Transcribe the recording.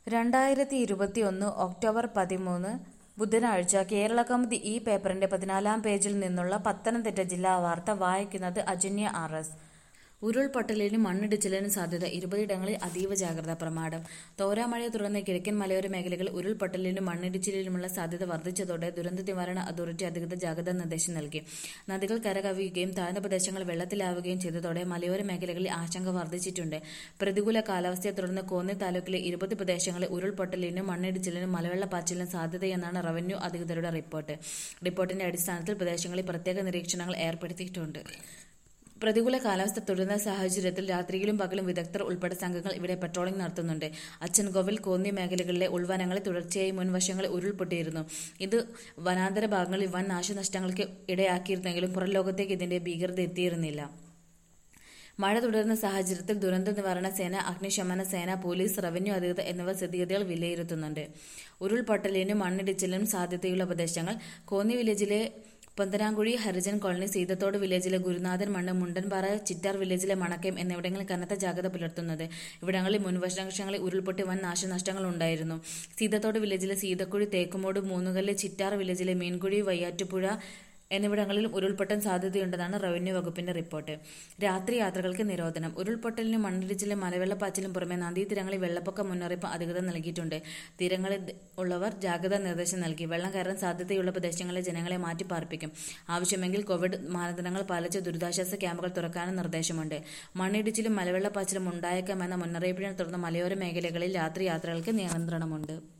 രണ്ടായിരത്തി ഇരുപത്തിയൊന്ന് ഒക്ടോബർ പതിമൂന്ന് ബുധനാഴ്ച കേരളകൗമുദി ഈ പേപ്പറിന്റെ പതിനാലാം പേജിൽ നിന്നുള്ള പത്തനംതിട്ട ജില്ലാ വാർത്ത വായിക്കുന്നത് അജന്യ ആർ എസ് ഉരുൾപൊട്ടലിനും മണ്ണിടിച്ചിലിനും സാധ്യത ഇരുപതിടങ്ങളിൽ അതീവ ജാഗ്രതാ പ്രമാണം തോരാമഴയെ തുടർന്ന് കിഴക്കൻ മലയോര മേഖലകളിൽ ഉരുൾപൊട്ടലിനും മണ്ണിടിച്ചിലിനുമുള്ള സാധ്യത വർദ്ധിച്ചതോടെ ദുരന്ത നിവാരണ അതോറിറ്റി അധികൃതർ ജാഗ്രതാ നിർദ്ദേശം നൽകി നദികൾ കരകവിയുകയും താഴ്ന്ന പ്രദേശങ്ങൾ വെള്ളത്തിലാവുകയും ചെയ്തതോടെ മലയോര മേഖലകളിൽ ആശങ്ക വർദ്ധിച്ചിട്ടുണ്ട് പ്രതികൂല കാലാവസ്ഥയെ തുടർന്ന് കോന്നി താലൂക്കിലെ ഇരുപത് പ്രദേശങ്ങളിൽ ഉരുൾപൊട്ടലിനും മണ്ണിടിച്ചിലിനും മലവെള്ളപ്പാച്ചിലിനും സാധ്യതയെന്നാണ് റവന്യൂ അധികൃതരുടെ റിപ്പോർട്ട് റിപ്പോർട്ടിന്റെ അടിസ്ഥാനത്തിൽ പ്രദേശങ്ങളിൽ പ്രത്യേക നിരീക്ഷണങ്ങൾ ഏർപ്പെടുത്തിയിട്ടുണ്ട് പ്രതികൂല കാലാവസ്ഥ തുടരുന്ന സാഹചര്യത്തിൽ രാത്രിയിലും പകലും വിദഗ്ധർ ഉൾപ്പെടെ സംഘങ്ങൾ ഇവിടെ പട്രോളിംഗ് നടത്തുന്നുണ്ട് അച്ചൻകോവിൽ കോന്നി മേഖലകളിലെ ഉൾവനങ്ങളിൽ തുടർച്ചയായി മുൻവശങ്ങളിൽ ഉരുൾപൊട്ടിയിരുന്നു ഇത് വനാന്തര ഭാഗങ്ങളിൽ വൻ നാശനഷ്ടങ്ങൾക്ക് ഇടയാക്കിയിരുന്നെങ്കിലും പുറം ലോകത്തേക്ക് ഇതിന്റെ ഭീകരത എത്തിയിരുന്നില്ല മഴ തുടരുന്ന സാഹചര്യത്തിൽ ദുരന്ത നിവാരണ സേന അഗ്നിശമന സേന പോലീസ് റവന്യൂ അധികൃതർ എന്നിവർ സ്ഥിതിഗതികൾ വിലയിരുത്തുന്നുണ്ട് ഉരുൾപൊട്ടലിനും മണ്ണിടിച്ചിലിനും സാധ്യതയുള്ള പ്രദേശങ്ങൾ കോന്നി വില്ലേജിലെ പൊന്തനാങ്കുഴി ഹരിജൻ കോളനി സീതത്തോട് വില്ലേജിലെ ഗുരുനാഥൻ മണ്ണ് മുണ്ടൻപാറ ചിറ്റാർ വില്ലേജിലെ മണക്കയം എന്നിവിടങ്ങളിൽ കനത്ത ജാഗ്രത പുലർത്തുന്നത് ഇവിടങ്ങളിൽ മുൻവർഷങ്ങളിൽ ഉരുൾപൊട്ടി വൻ നാശനഷ്ടങ്ങൾ ഉണ്ടായിരുന്നു സീതത്തോട് വില്ലേജിലെ സീതക്കുഴി തേക്കുമോട് മൂന്നുകല്ല് ചിറ്റാർ വില്ലേജിലെ മീൻകുഴി വയ്യാറ്റുപുഴ എന്നിവിടങ്ങളിലും ഉരുൾപൊട്ടാൻ സാധ്യതയുണ്ടെന്നാണ് റവന്യൂ വകുപ്പിന്റെ റിപ്പോർട്ട് രാത്രി യാത്രകൾക്ക് നിരോധനം ഉരുൾപൊട്ടലിനും മണ്ണിടിച്ചിലും മലവെള്ളപ്പാച്ചിലും പുറമെ നദീതീരങ്ങളിൽ വെള്ളപ്പൊക്ക മുന്നറിയിപ്പ് അധികൃതർ നൽകിയിട്ടുണ്ട് തീരങ്ങളിൽ ഉള്ളവർ ജാഗ്രതാ നിർദ്ദേശം നൽകി വെള്ളം കയറാൻ സാധ്യതയുള്ള പ്രദേശങ്ങളിലെ ജനങ്ങളെ മാറ്റിപ്പാർപ്പിക്കും ആവശ്യമെങ്കിൽ കോവിഡ് മാനദണ്ഡങ്ങൾ പാലിച്ച് ദുരിതാശ്വാസ ക്യാമ്പുകൾ തുറക്കാനും നിർദ്ദേശമുണ്ട് മണ്ണിടിച്ചിലും മലവെള്ളപ്പാച്ചിലും ഉണ്ടായേക്കാമെന്ന മുന്നറിയിപ്പിനെ തുടർന്ന് മലയോര മേഖലകളിൽ രാത്രി യാത്രകൾക്ക് നിയന്ത്രണമുണ്ട്